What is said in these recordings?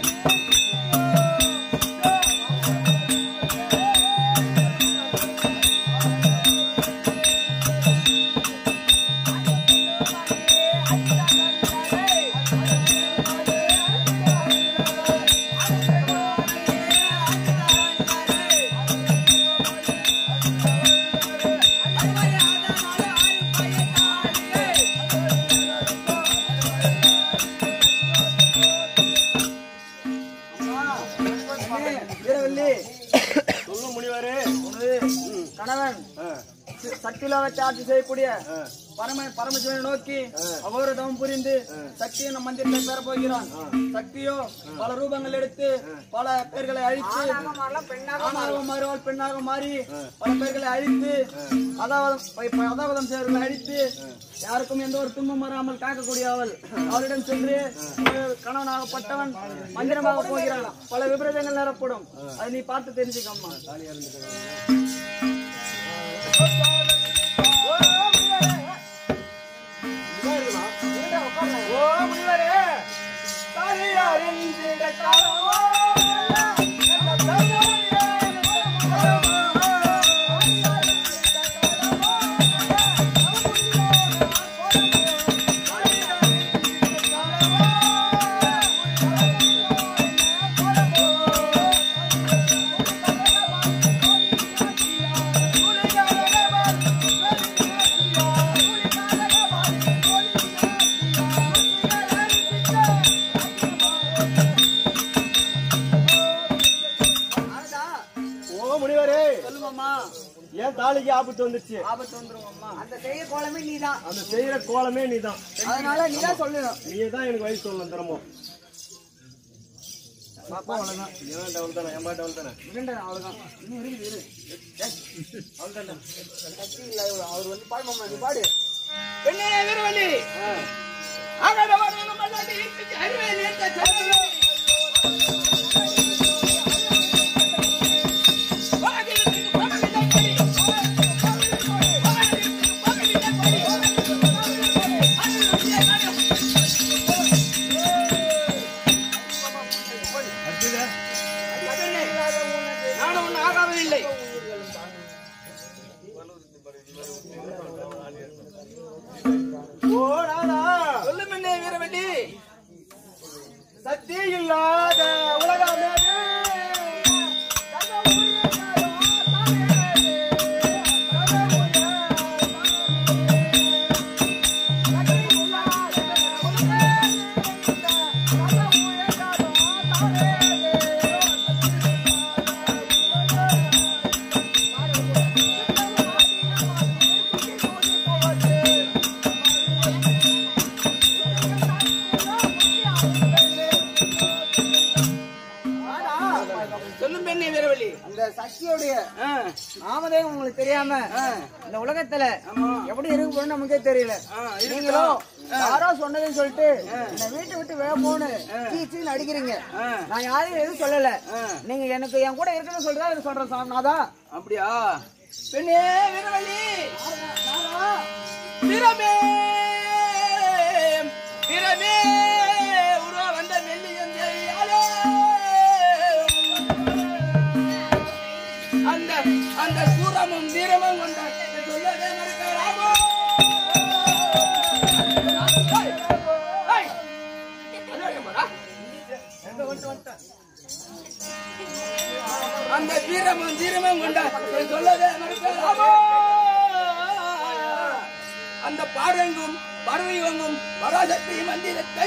வீரவல்லி சொல்ல முனிவரே உனது கணவன் சி- சக்தியில்லாத ஆட்சி செய்யக்கூடிய பரம பரமசிவனை நோக்கி அகோர தவம் புரிந்து சக்தியை நம் மந்திரத்தை பெற போகிறான் சக்தியோ பல ரூபங்கள் எடுத்து பல பேர்களை அழித்து ஆணாக மாறுவாள் பெண்ணாக மாறி பல பேர்களை அழித்து அதாவது அதாவதம் செய்வர்களை அழித்து யாருக்கும் எந்த ஒரு துன்பம் வராமல் காக்கக்கூடிய அவள் அவளிடம் சென்று ஒரு கணவனாகப்பட்டவன் மந்திரமாக போகிறான் பல விபரீதங்கள் நிரப்படும் அதை நீ பார்த்து தெரிஞ்சுக்கம்மா ஓ முனிவரே தாலி அறிந்திட காலமோ ஓ முனிவரே சொல்லுமாம்மா ஏன் தாலிக்கு ஆபத்து வந்துச்சு ஆபத்து வந்துரும் அம்மா அந்த செய்ய கோலமே நீதான் அந்த செய்யற கோலமே நீதான் அதனால நீதான் சொல்லணும் நீ தான் எனக்கு வயசு சொல்லணும் தினமும் பாப்பா அவ்வளவுதான் ஏன் டவுல் தானே ஏமா டவுல் தானே இரண்டு அவ்வளவுதான் இன்னும் இருக்குது இரு அவ்வளவுதான் சக்தி இல்ல இவ்வளவு. அவர் வந்து பாடு மாமா நீ பாடு பெண்ணே வீரவல்லி ஆகாதவாறு நம்ம நாட்டை இட்டுச்சு அருவே நேர்த்த செல்வமே. பாகிரத்துக்கு பகலிலே படி. பாகிரத்துக்கு பகலிலே படி. அருளுடைய நடம். மகனே, நானும் ஒன்றும் ஆகாததில்லை ஓ நானா சொல்லும் என்ன வீரவல்லி சக்தி இல்லாத உலகமே சொல்லும் பெண்ணே வீரவல்லி அந்த சக்தியோடைய ஆ, நாமதே உங்களுக்கு தெரியாம இந்த உலகத்துல எப்படி இருக்க போறோம்னு நமக்கே தெரியல ஆ, இருக்கட்டும். நீங்களும் யாரோ சொன்னதுன்னு சொல்லிட்டு இந்த வீட்டை விட்டு வேகமோன்னு சீச்சின்னு அடிக்கிறீங்க ஆ. நான் யாரையும் எதுவும் சொல்லல ஆ. நீங்க எனக்கு என் கூட இருக்கணும்னு சொல்றதா எனக்கு சொல்றேன் சாமிநாதா அப்படியா பெண்ணே வீரவல்லி வீரமே வீரமே உருவ வந்த மெல்லியம் தெரியாதே. அந்த அந்த சூரமும் வீரமும் கொண்ட சொல்லவே மறுக்கிறாமோ ஏய், ஏய், அது வரைக்கும் போடா. அந்த வீரமும் தீரமும் கொண்ட என் சொல்லவே மறுக்கலாமோ அந்த பாரங்கும் பறவைவங்கும் பராசக்தி மந்திரத்தை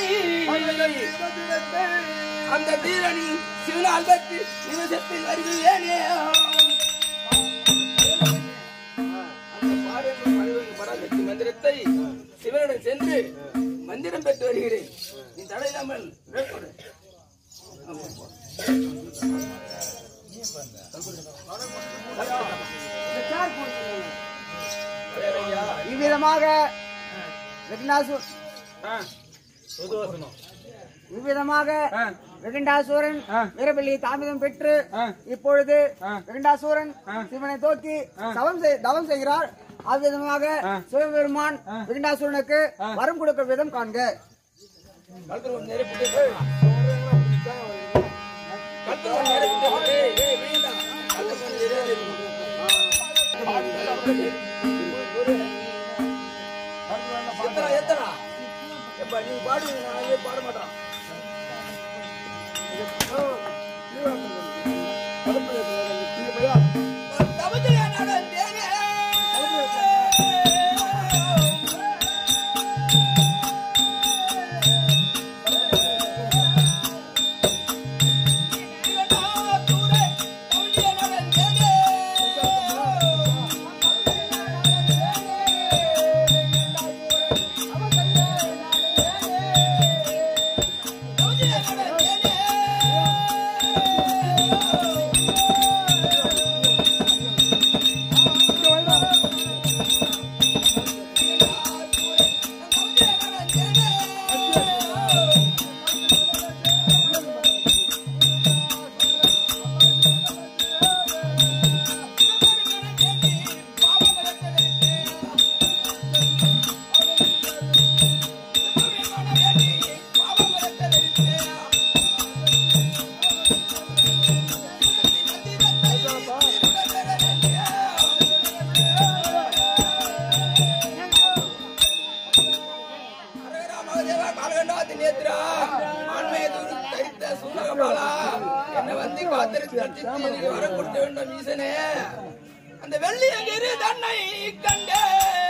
அந்த தீரனின் சிவனால் பற்றி நிமிஷத்தில் அறிவியேனே அந்த பாரங்கும் பறவைவங்கும் பராசக்தி மந்திரத்தை சிவனிடம் சென்று மந்திரம் பெற்று வருகிறேன் நீ தடையில்லாமல் மேற்கொடு இவ்விதமாக விக்னாசு இவ்விதமாக வெகண்டாசூரன் வீரபள்ளி தாமிதம் பெற்று இப்பொழுது வெகண்டாசூரன் சிவனை தோக்கி தவம் செய்- தவம் செய்கிறார் அவ்விதமாக சிவபெருமான் வெகண்டாசூரனுக்கு வரம் கொடுக்க விதம் காண்க கழுத்துல ஒரு நெருப்பு எத்தனை எத்தனை எப்ப நீ பாடு நான் பாட மாட்டான் தவத்திலே நடந்தேனே அந்த வெள்ளியங்கிரி தன்னை கண்டே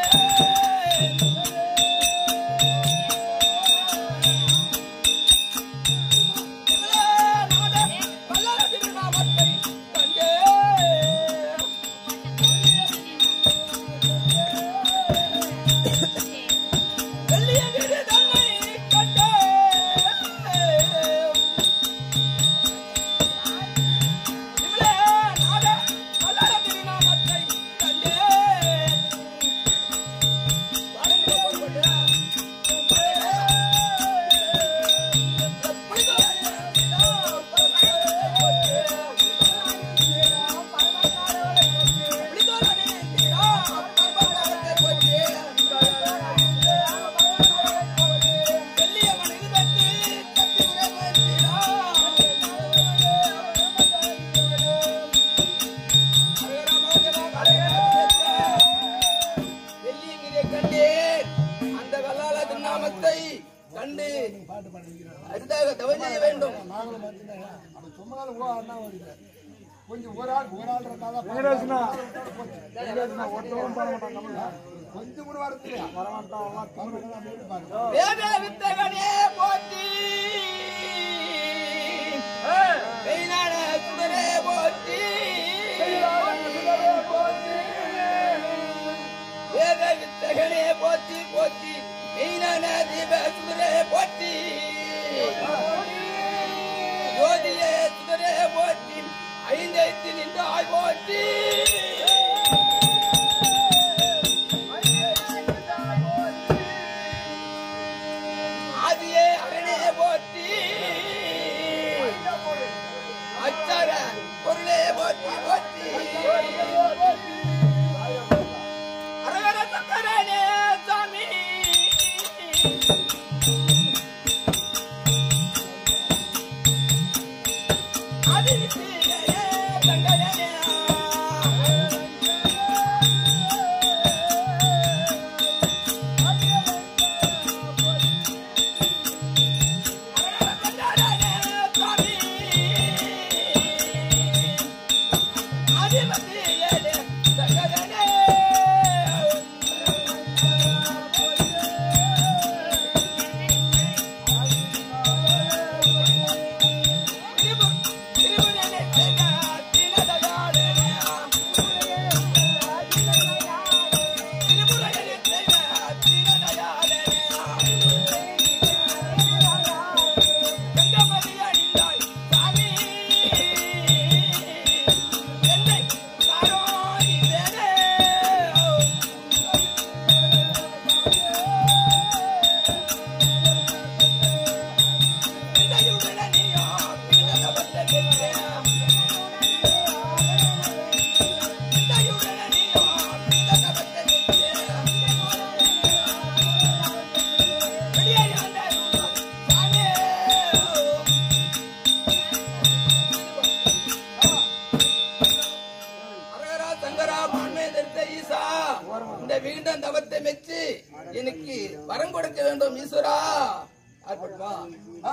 வெள்ளியங்கிரியை கண்டேன் அந்த வல்லாள திருநாமத்தை கண்டு அரிதாக தவம் செய்ய வேண்டும் கொஞ்சம் ஒரு ஆள் ஒரு ஆள் இருந்தாலும் கொஞ்சம் கூட வரத்துல வரமாட்டான் பாருங்க வேத வித்தகனே போற்றி மெய்ஞான சுடரே போற்றி வேத வித்தகனே போற்றி போற்றி மெய்ஞான தீப சுடரே போற்றி ஜோதியே சுடரே போற்றி ஐந்தைத்து நின்றாய் போற்றி ஆதியே அரணே போற்றி அச்சர பொருளே போற்றி போற்றி அரகர சக்கரனே சாமி ஆதிவித்தியே தங்கடனே வேண்டும் ஈஸ்வரா ஆட்பட்டுமா ஆ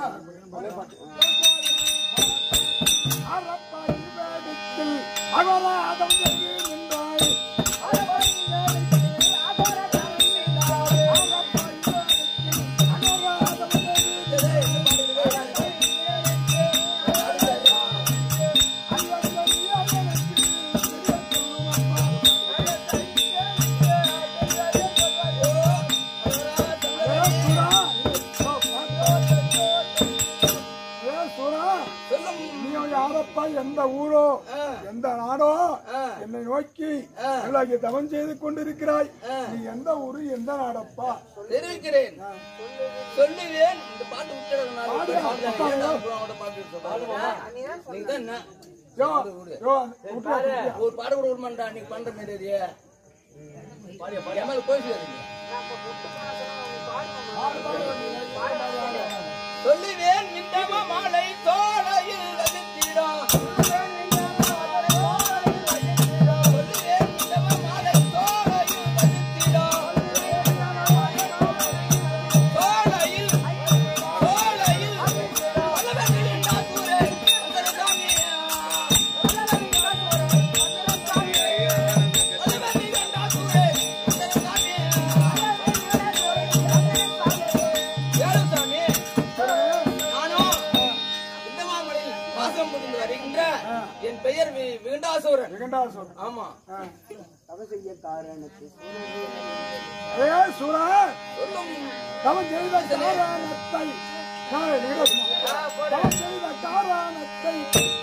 சொல்லும் யாரப்பா எந்த ஊரோ ஆ. எந்த நாடோ ஆ. என்னை நோக்கி ஆ. இவ்வளவு தவம் செய்து கொண்டிருக்கிறாய் நீ எந்த ஊரு எந்த நாடப்பா தெரிவிக்கிறேன் சொல்லுவேன் இந்த பாட்டு விட்டுறதுனால பாடு. பாட்டு ஏன்டா அப்புறம் அவன்கிட்ட பாட்டு சொல்றாங்க? நீங்க தான் என்ன யோ யோ விட்றா, விட்றா. ஒரு பாடு கூட விடமாட்டா நீங்க பண்ற மாதிரி என் மேல போய் சேருங்க சொல்லுவேன் மிண்டமா மாலை தோளையில் வகுத்திடா சொல்லுவேன் மிண்டமா மாலை தோளையில் வகுத்திடா தோளையில் தோளையில் பலவர்களின் நாசூரே அந்தரசாமியா பலவர்களின் நாசூரே அந்தரசாமியா ஏழுசாமி நானும் இந்தமாமலையில் வாசம் புரிந்து வருகின்ற என் பெயர் வி- விகண்டாசூரன் விகண்டாசுரன். ஆமா ஏ சுரா சொல்லும் தவம் செய்த காரணத்தை ஏய், விகடாசுரா. தவம் செய்த காரணத்தை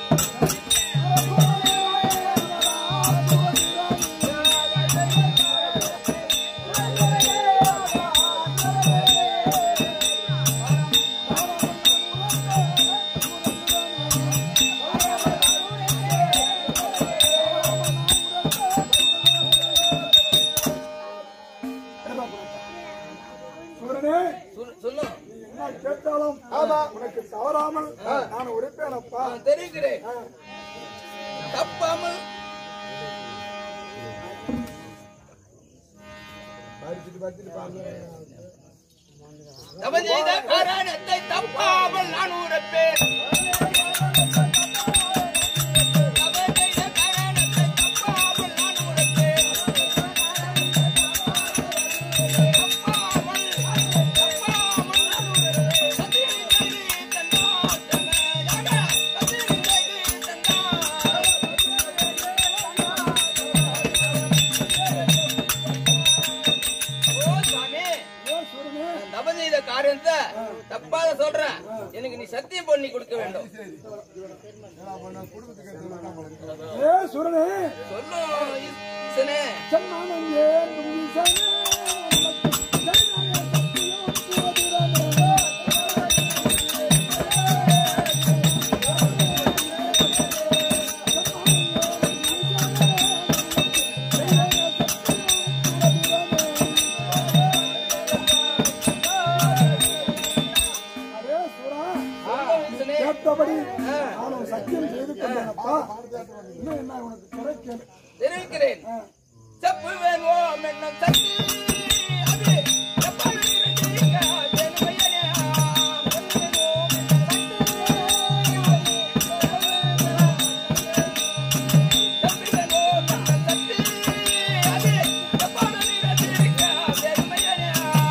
சூரனே சொல்- சொல்லும் நீ என்ன கேட்டாலும் உனக்கு தவறாமல் நான் உரைப்பேனப்பா நான் தெரிவிக்கிறேன் தப்பாமல் தவம் செய்த காரணத்தை தப்பாமல் நான் உரைப்பேன் தவம் செய்த காரணத்தை தப்பாமல் நான் உரைப்பேன் தப்பாமல் தப்பாமல் நான் உரைப்பேன் சத்தியம் செய்து தன்னா தன்னா சத்தியம் செய்து தன்னா ஓ சாமி ஏ சூரனே நான் தவம் செய்த காரியத்தை தப்பாத சொல்றேன் எனக்கு நீ சத்தியம் பண்ணி கொடுக்க வேண்டும் ஏ சூரனே சொல்லும் ஈசனே சென்னானம் ஏந்தும் ஈசனே, உனக்கு ஜெயநாய சத்தியம் சுவதிரமே. அரே சூரா, சொல்லும் ஈசனே கேட்டபடி நானும் சத்தியம் செய்து கொண்டேனப்பா இன்னும் என்ன உனக்கு கிடைக்கல தெரிவிக்கிறேன் செப்பு வேணும் என்ன சக்தி அது எப்படி இருக்க ஜென்மையனே செப்பு வேணும் செப்பு வேணும் சக்தி அது எப்படி இருக்க ஜென்மையனே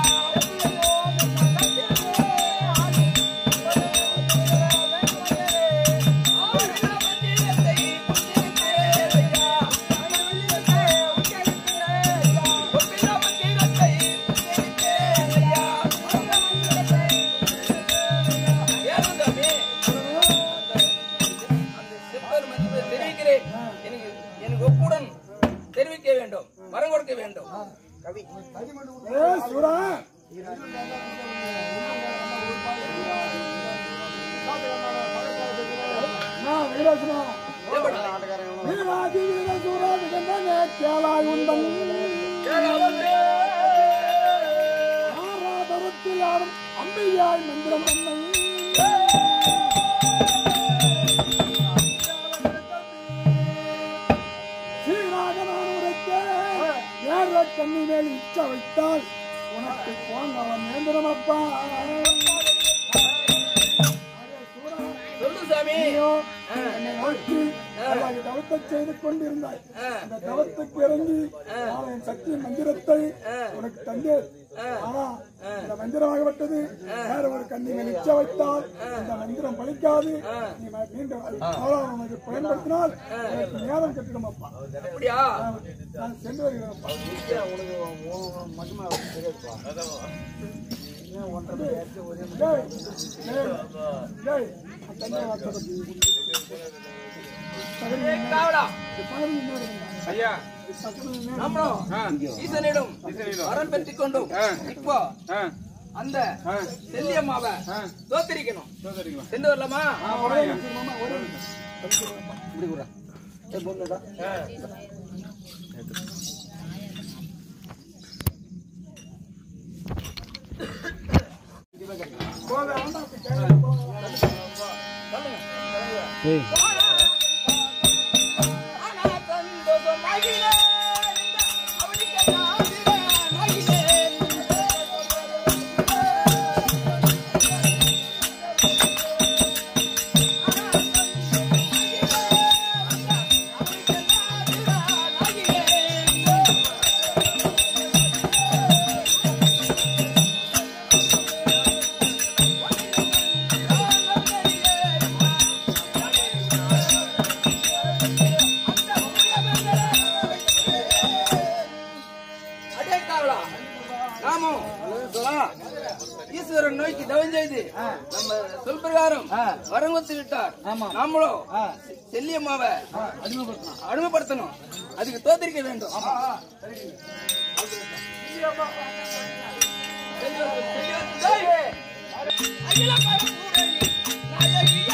தெரிவிக்கிறேன் எனக்கு எனக்கு ஒப்புடன் தெரிவிக்க வேண்டும் வரம் கொடுக்க வேண்டும் ஏ சூரா நான் வீரசுரா ஏப்படா? வீராதி வீரசூரா விகண்டனே கேளாய் உந்தன் ஆராதரத்தில் ஆடும் அம்பியாய் மந்திரம் அன்னை சீராக நான் உரைக்க ஏற கண்ணி மேல் இச்ச வைத்தால் உனக்கு போங்க அவன் நேந்திரமா சாமி நீயும் என்னை நோக்கி அழகாக தவத்தை செய்து கொண்டிருந்தாய் அந்த தவத்துக்கு இறங்கி நான் என் சக்தியின் மந்திரத்தை உனக்கு தந்தேன் ஆனா இந்த மந்திரமாகப்பட்டது வேற ஒரு கண்ணி நிச்ச வைத்தால் இந்த மந்திரம் பலிக்காது நீ ம- மீண்டும் அது தவறாக உனக்கு பயன்படுத்தினால் எனக்கு நேரம் கட்டிடும் அப்பா அப்படியா நான் சென்று வருகிறேன் அப்பா டேய், டேய், டேய், அந்த தண்ணியை வார்த்தை ஏய், காவலா ஐயா நம்மளும் ஈசனிடம் வரம் பெற்றுக் கொண்டும் இப்போ அந்த செல்லியம்மாவை தோத்தரிக்கணும் சென்று வரலாமா அடே காவலா நாமும் ஈஸ்வரன் நோய்க்கு தவம் செய்து நம்ம சொல் பிரகாரம் வரம் கொடுத்து விட்டார் நாமளும் செல்லியம்மாவை அடிமைப்படுத்தணும் அதுக்கு தோத்தரிக்க வேண்டும் அகில பரம்பூரணி நாயகியே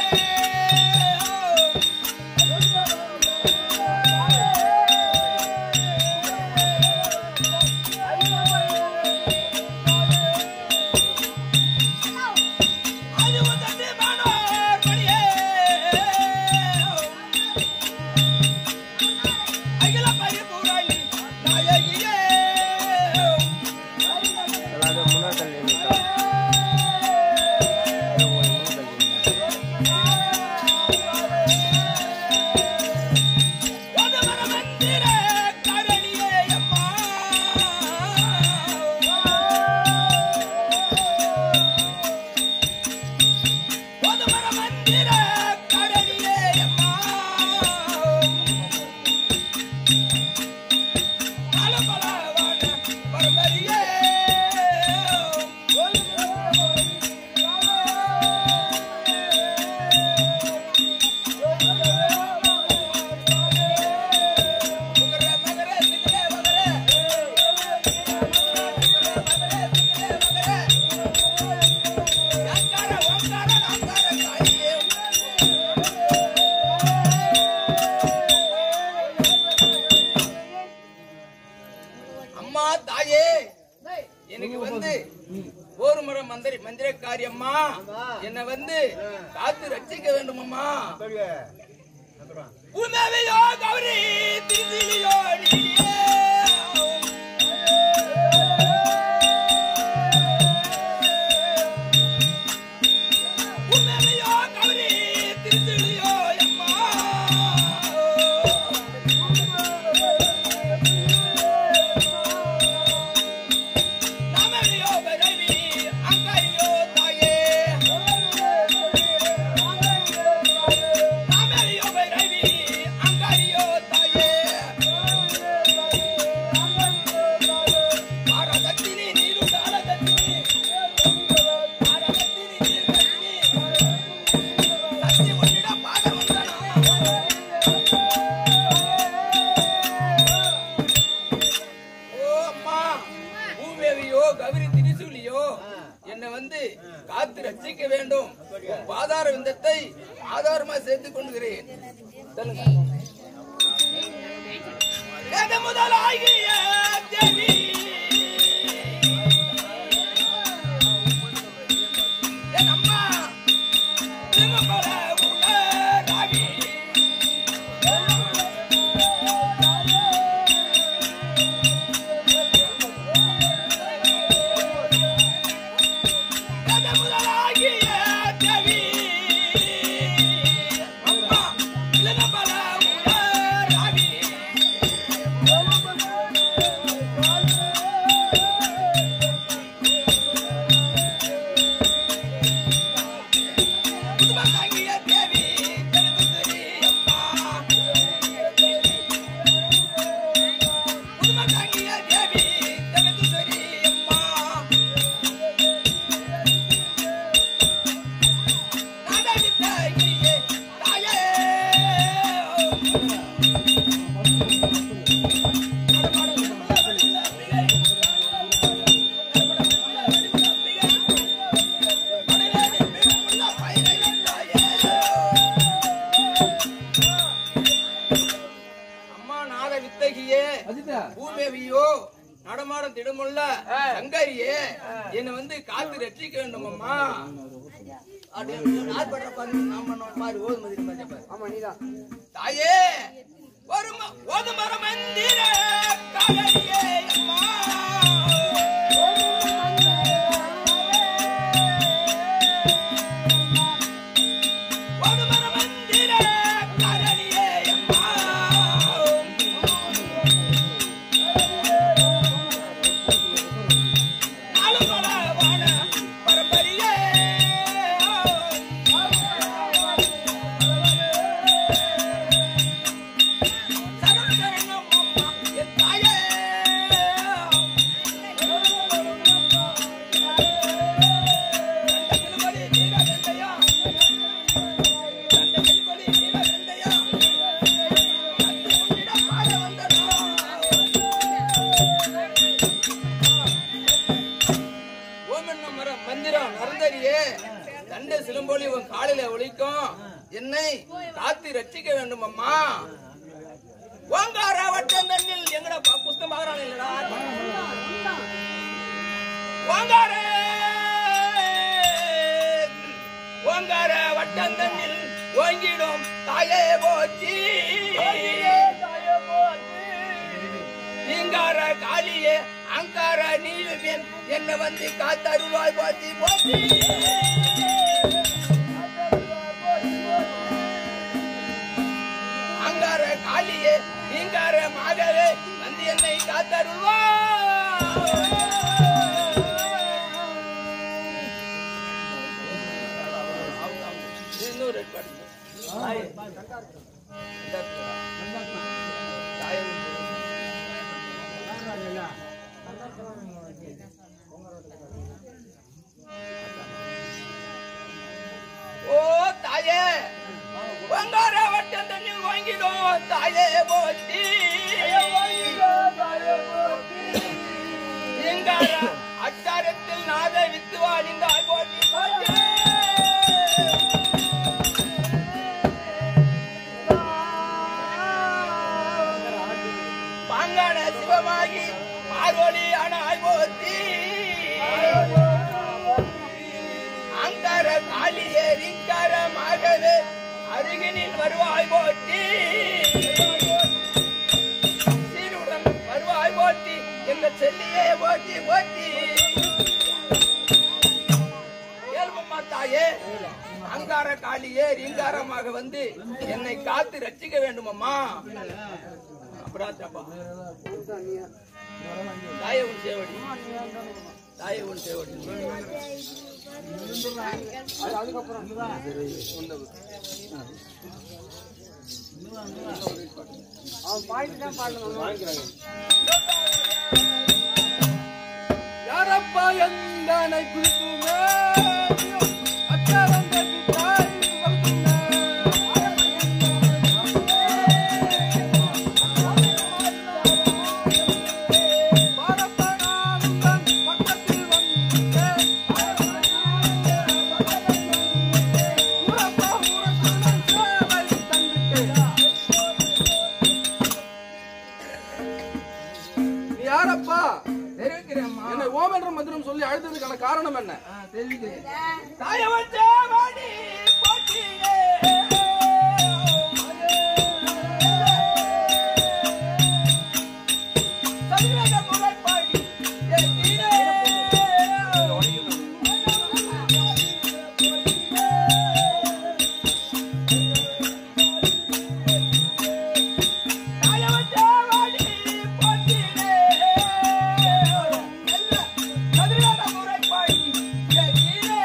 அது உதவி மனோர் மணியே அகில பரிபூரணி நாயகியே உதவர மந்திர கரணியே அம்மா உதவர மந்திர கரணியே அம்மா பலபலவான பரம்பரியே முகர மகர சிகர மகர அங்கார ஓங்கார அங்கார காயே அம்மா தாயே எனக்கு வந்து ஒரு முறை மந்திரி மந்திரக்காரி அம்மா என்ன வந்து காத்து ரட்சிக்க வேண்டும் அம்மா உணவையோ கௌரி திருதிலியோ நீயே உணவையோ கௌரி திருதிலியோ அம்மா நாமலியோ பைரவி அங்காரியோ தாயே நாமலியோ பைரவி அங்காரியோ தாயே பாரதத்தினி நீரு தாரதத்தினி பாரதத்தினி நீரு தத்தினி சக்தி உன்னிடம் பாட வந்தனா ஓ அம்மா பூமேவியோ கௌரி திரிசூலியோ என்னை வந்து காத்து ரட்சிக்க வேண்டும் உன் பாதார விந்தத்தை ஆதாரமா சேர்த்துக் கொள்கிறேன் சொல்லுங்க எது முதலாகிய தேவி என் அம்மா திருமபல உலராகி எது முதலாகிய தேவி நடமாடும் திடமுள்ள சங்கரியே என்னை வந்து காத்து ரட்சிக்க வேண்டும் அம்மா அப்படின்னு யார் பண்ற பாரு நான் பண்ணோம் பாரு ஓது மதிரி மாதிரி பாரு ஆமா நீதான் தாயே ஒரு ம- ஒரு மர மந்திர காதலியே அம்மா ஒரு மர மந்திர காதலியே அம்மா நாலு மலவான பரம்பரையே சரணம் அம்மா என் தாயே தண்டகிலுபடி வீரதண்டையா தண்டகிலுபடி வீரதண்டையா தந்து உன்னிடம் பாட வந்தனா ஓம் என்ன மரம் மந்திரம் நரந்தரியே தண்ட சிலம்பொலி உன் காலில ஒலிக்கும் என்னை காத்து ரட்சிக்க வேண்டும் அம்மா ஓங்கார வட்டம் தண்ணில் எங்கட ப- புஸ்தம் பாக்குறான் இல்லடா ஓங்கார ஓங்கார வட்டம் தண்ணில் ஓங்கிடும் தாயே போச்சி நீங்கார காளியே அங்கார நீலுவேன் என்ன வந்து காத்தருள்வாய் போத்தி போத்தி அங்கார காளியே நீங்கார மாகவே வந்து என்னை காத்தருள்வாய் இன்னொரு ரெட் பாட்டு. தாயே. தாயே. ஓ தாயே வங்கார வட்டம் தண்ணீர் வாங்கிடும் தாயே போத்தி எங்கார அட்டாரத்தில் நாத வித்து வாழிந்தாய் போத்தி போத்தி. பாங்கான சிவமாகி பார்வலி ஆனாய் போத்தி அங்கார காளியே ரிங்காரமாகவே அருகினில் வருவாய் போட்டி சீருடன் வருவாய் போட்டி எங்க செல்லியே போட்டி போட்டி ஏழ்மம்மா தாயே அங்கார காளியே ரீங்காரமாக வந்து என்னை காத்து ரட்சிக்க வேண்டும் அம்மா அபராதப்பா தாயே உன் சேவடி தாயே உன் சேவடி அவன் பாயிண்ட் தான் பார்க்கணும் யாரப்பா எந்தனை குறித்துமே அச்சாரங்க தாய் நீ யாரப்பா தெரிவிக்கிறேம்மா என்னை ஓம் என்ற மந்திரம் சொல்லி அழுத்ததுக்கான காரணம் என்ன தெரிவிக்கிறேன் தாயவன் சேவாடி போற்றியே தமிழக முறைப்பாடி கேட்கிறே தாயவன் சேவாடி போற்றியே தமிழக முறைப்பாடி கேட்கிறே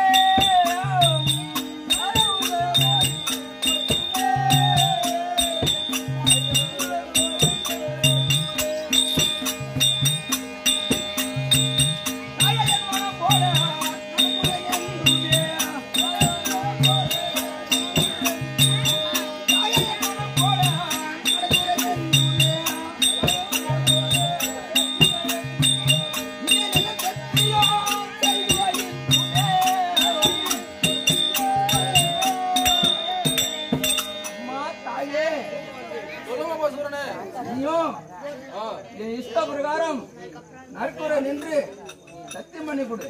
சொல்லுங்கப்பா சூரனே நீயும் ஆ, என் இஷ்ட பிரகாரம் நற்குறை நின்று சத்தியம் பண்ணி கொடு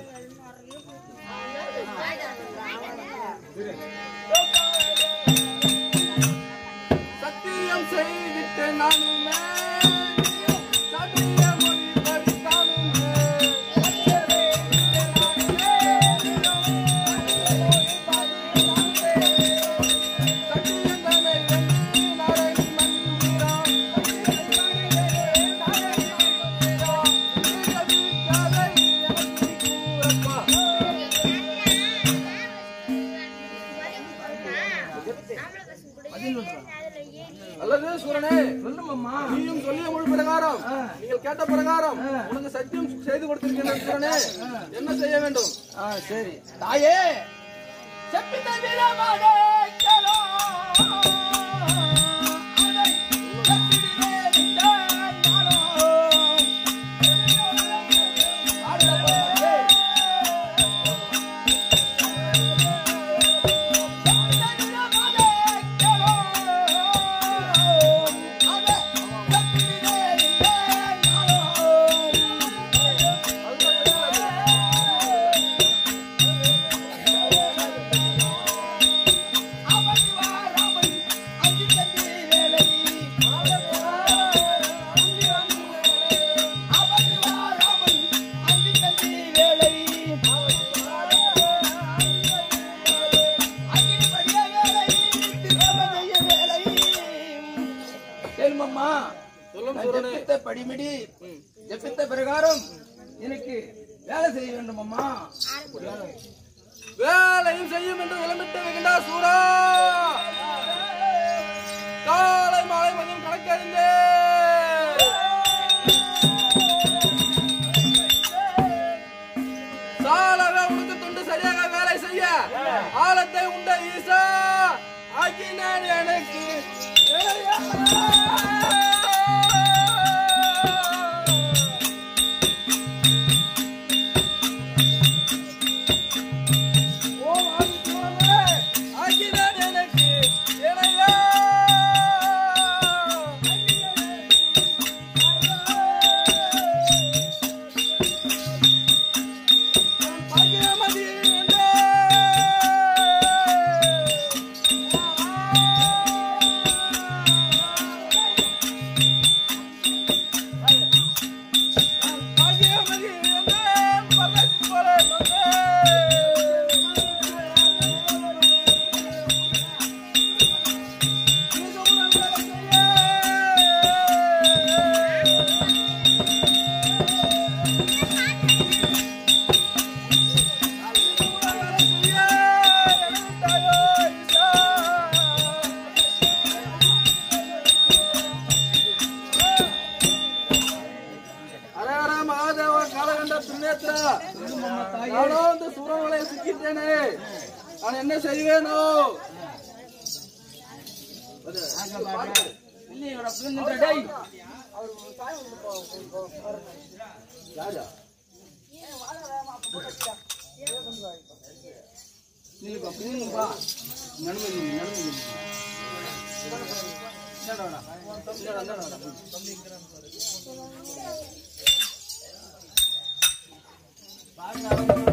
சத்தியம் செய்திட்டு நானுமே சத்திய மொழி படித்தானுமே சத்தியம் தானே என்று நாரணி மந்திரம் கதை எனக்கு கூறப்பா அல்லது சூரனே சொல்லுமம்மா நீயும் சொல்லிய மொழி பிரகாரம் நீங்கள் கேட்ட பிரகாரம் உனக்கு சத்தியம் செய்து கொடுத்திருக்கின்றேன் சூரனே என்ன செய்ய வேண்டும் ஆ சரி தாயே செப்பித்த வீரமாக கேளோ. அதை செப்பிடிலே நின்றாலும். ஆடுல போகுது. செப்பித்த வீரமாக கேளோ. அதை செப்பிடிலே கேளுமம்மா சொல்லும் நான் சூரனே ஜெபித்த படிமிடி ஜெபித்த பிரகாரம் எனக்கு வேலை செய்ய வேண்டும் அம்மா வேலையும் செய்யும் என்று விளம்பிட்டு வைக்கின்றா சூரா காலை மாலை மதியம் கணக்கறிந்தே சாலவே உனக்கு தொண்டு சரியாக வேலை செய்ய ஆழத்தை உண்ட ஈசா ஆக்கினான் எனக்கு ஓ ஆதித்யனே, ஆக்கினான் எனக்கு இணையா. நான் பாக்கியமதி என்றே. நான் பாக்கியமதி என்றேன், பரதேசி போல அரஹர மகாதேவ காலகண்ட திருநேத்ரா நானோ இந்த சூறவங்களை சிக்கிட்டேனே நான் என்ன செய்வேனோ இல்லையோட புரிந்துட்ட டேய் ராஜா நீப்பா புரியுங்கப்பா நடுங்க நடுங்க பாருங்க